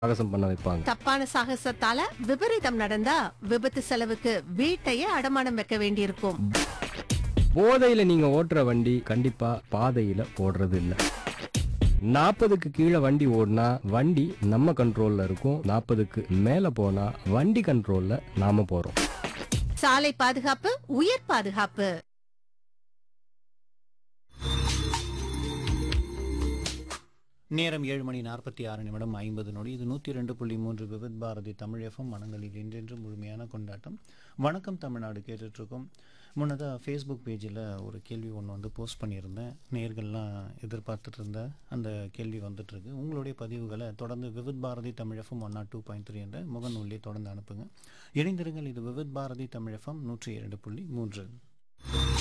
சாகசம் பண்ண வைப்பாங்க தப்பான சாகசத்தால விபரீதம் நடந்தா விபத்து செலவுக்கு வீட்டையே அடமானம் வைக்க வேண்டியிருக்கும் போதையில நீங்க ஓட்டுற வண்டி கண்டிப்பா பாதையில ஓடுறது இல்ல நாற்பதுக்கு கீழே வண்டி ஓடினா வண்டி நம்ம கண்ட்ரோல்ல இருக்கும் நாற்பதுக்கு மேல போனா வண்டி கண்ட்ரோல்ல நாம போறோம் சாலை பாதுகாப்பு உயிர் பாதுகாப்பு நேரம் ஏழு மணி நாற்பத்தி ஆறு நிமிடம் ஐம்பது நொடி இது நூற்றி ரெண்டு புள்ளி மூன்று விவித் பாரதி தமிழ் எஃப்எம் மனங்களில் இன்றென்று முழுமையான கொண்டாட்டம் வணக்கம் தமிழ்நாடு கேட்டுட்ருக்கோம் முன்னதாக ஃபேஸ்புக் பேஜில் ஒரு கேள்வி ஒன்று வந்து போஸ்ட் பண்ணியிருந்தேன் நேர்கள்லாம் எதிர்பார்த்துட்டு இருந்த அந்த கேள்வி வந்துட்டுருக்கு உங்களுடைய பதிவுகளை தொடர்ந்து Vividh Bharati Tamil FM one nought two point three என்ற முகநூலிலே தொடர்ந்து அனுப்புங்க இணைந்திருங்கள் இது விவித் பாரதி தமிழ் எஃப்எம் நூற்றி இரண்டு புள்ளி மூன்று